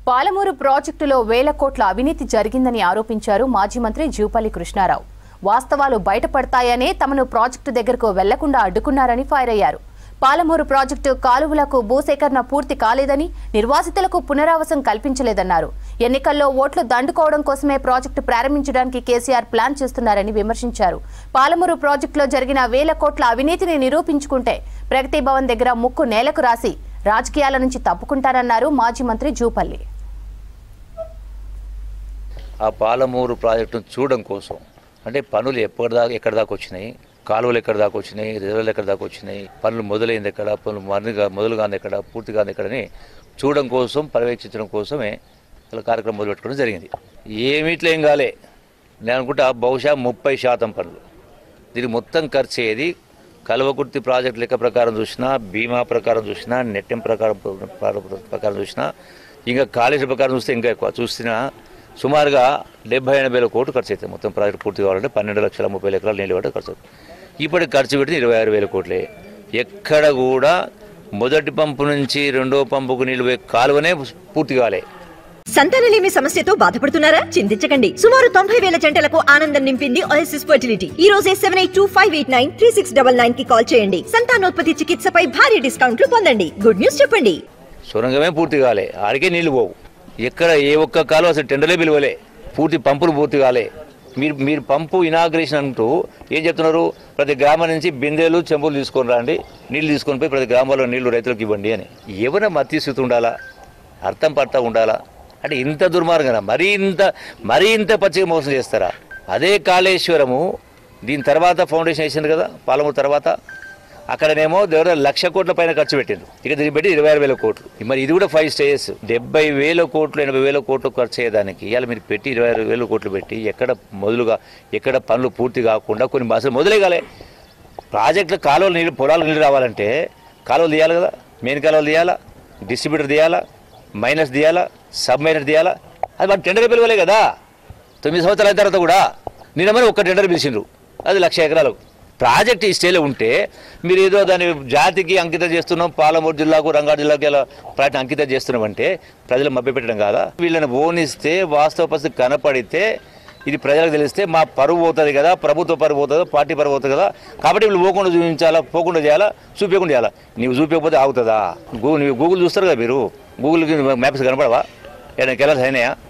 పాలమూరు ప్రాజెక్టులో వేల కోట్ల అవినీతి జరిగిందని ఆరోపించారు మాజీ మంత్రి జూపల్లి కృష్ణారావు వాస్తవాలు బయటపడతాయనే తమను ప్రాజెక్టు దగ్గరకు వెళ్లకుండా అడ్డుకున్నారని ఫైర్ అయ్యారు పాలమూరు ప్రాజెక్టు కాలువలకు భూసేకరణ పూర్తి కాలేదని నిర్వాసితులకు పునరావాసం కల్పించలేదన్నారు ఎన్నికల్లో ఓట్లు దండుకోవడం కోసమే ప్రాజెక్టు ప్రారంభించడానికి కేసీఆర్ ప్లాన్ చేస్తున్నారని విమర్శించారు పాలమూరు ప్రాజెక్టులో జరిగిన వేల కోట్ల అవినీతిని నిరూపించుకుంటే ప్రగతి భవన్ దగ్గర ముక్కు నేలకు రాసి రాజకీయాల నుంచి తప్పుకుంటారన్నారు మాజీ మంత్రి జూపల్లి ఆ పాలమూరు ప్రాజెక్టును చూడడం కోసం అంటే పనులు ఎప్పటి దాకా ఎక్కడి దాకా వచ్చినాయి కాలువలు ఎక్కడి దాకా వచ్చినాయి రిజర్వులు ఎక్కడి దాకా వచ్చినాయి పనులు మొదలైంది ఎక్కడ పనులు మరుగా మొదలు కాని ఎక్కడ పూర్తి కాని ఎక్కడని చూడడం కోసం పర్యవేక్షించడం కోసమే అలా కార్యక్రమం మొదలుపెట్టుకోవడం జరిగింది ఏమిట్లో ఏం కాలే నేను అనుకుంటా బహుశా ముప్పై శాతం పనులు దీనికి మొత్తం ఖర్చు అయ్యేది కల్వకుర్తి ప్రాజెక్ట్ లెక్క ప్రకారం చూసినా బీమా ప్రకారం చూసినా నెట్టెం ప్రకారం ప్రకారం చూసినా ఇంకా కాలేజీ ప్రకారం చూస్తే ఇంకా ఎక్కువ చూసినా సుమారుగా డెబ్బై ఎనభై వేల కోట్లు ఖర్చు అవుతాయి మొత్తం ప్రాజెక్ట్ పూర్తి కావాలంటే పన్నెండు లక్షల ముప్పై వేల ఎకరాలు నీళ్ళు పట్టే ఖర్చు అవుతుంది ఇప్పటికి ఖర్చు పెడితే ఇరవై ఆరు వేల కోట్లే ఎక్కడ కూడా మొదటి పంపు నుంచి రెండో పంపుకు నీళ్ళు పోయే కాలువనే పూర్తి కాలే సంతానలేమి సమస్యతో బాధపడుతున్నారా చింతించకండి సుమారు తొంభై వేల జంటలకు ఆనందం నింపింది ఓఎస్ఎస్ ఫర్టిలిటీ ఈ రోజే seven eight two five eight nine three six double nine కి కాల్ చేయండి సంతానోత్పత్తి చికిత్సపై భారీ డిస్కౌంట్లు పొందండి గుడ్ న్యూస్ చెప్పండి సొరంగమే పూర్తి కాలే ఆడికే నీళ్లు పోవు ఎక్కడ ఏ ఒక్క కాలువ అసలు టెండర్లే పిలువలే పూర్తి పంపులు పూర్తి కాలే మీరు మీరు పంపు ఇనాగ్రేషన్ అంటూ ఏం చెప్తున్నారు ప్రతి గ్రామం నుంచి బిందెలు చెంబులు తీసుకొని రండి నీళ్లు తీసుకొని పోయి ప్రతి గ్రామాల్లో నీళ్లు రైతులకు ఇవ్వండి అని ఎవరైనా మత్తి స్థితి ఉండాలా అర్థం పడతా ఉండాలా అంటే ఇంత దుర్మార్గన మరీ ఇంత మరీ ఇంత పచ్చిగా మోసం చేస్తారా అదే కాళేశ్వరము దీని తర్వాత ఫౌండేషన్ వేసింది కదా పాలమూరు తర్వాత అక్కడనేమో దగ్గర లక్ష కోట్ల పైన ఖర్చు పెట్టిండ్రు ఇక దీన్ని పెట్టి ఇరవై ఆరు వేల కోట్లు మరి ఇది కూడా ఫైవ్ స్టేజెస్ డెబ్బై వేల కోట్లు ఎనభై వేల కోట్లు ఖర్చు అయ్యేదానికి ఇవాళ మీరు పెట్టి ఇరవై ఆరు వేల కోట్లు పెట్టి ఎక్కడ మొదలుగా ఎక్కడ పనులు పూర్తి కాకుండా కొన్ని అసలు మొదలే కాలే ప్రాజెక్టులు కాలువలు నీళ్ళు పొలాలు నీళ్ళు రావాలంటే కాలువలు తీయాలి కదా మెయిన్ కాలువలు తీయాలా డిస్ట్రిబ్యూటర్ తీయాలా మైనస్ తీయాలా సబ్ మైనస్ తీయాలా అది మన టెండర్ పిలవలే కదా తొమ్మిది సంవత్సరాల అయిన తర్వాత కూడా నిన్న మరి ఒక్క టెండర్ పిలిచిండ్రు అది లక్ష ఎకరాలు ప్రాజెక్ట్ ఈ స్టేలో ఉంటే మీరు ఏదో దాని జాతికి అంకితం చేస్తున్నాం పాలమూరు జిల్లాకు రంగారెడ్డి జిల్లాకి ఇలా ప్రాజెక్ట్ అంకితం చేస్తున్నాం అంటే ప్రజలు మభ్యపెట్టడం కాదా వీళ్ళని ఓనిస్తే వాస్తవ పరిస్థితి కనపడితే ఇది ప్రజలకు తెలిస్తే మా పరువు పోతుంది కదా ప్రభుత్వ పరువు పోతుంది పార్టీ పరువు పోతుంది కదా కాబట్టి వీళ్ళు పోకుండా చూపించాలా పోకుండా చేయాలా చూపించకుండా చేయాలా నీవు చూపించకపోతే ఆగుతుందా గూగుల్ గూగుల్ చూస్తారు కదా మీరు గూగుల్కి మ్యాప్స్ కనపడవా ఏదైనా కెలాస్ అయినాయా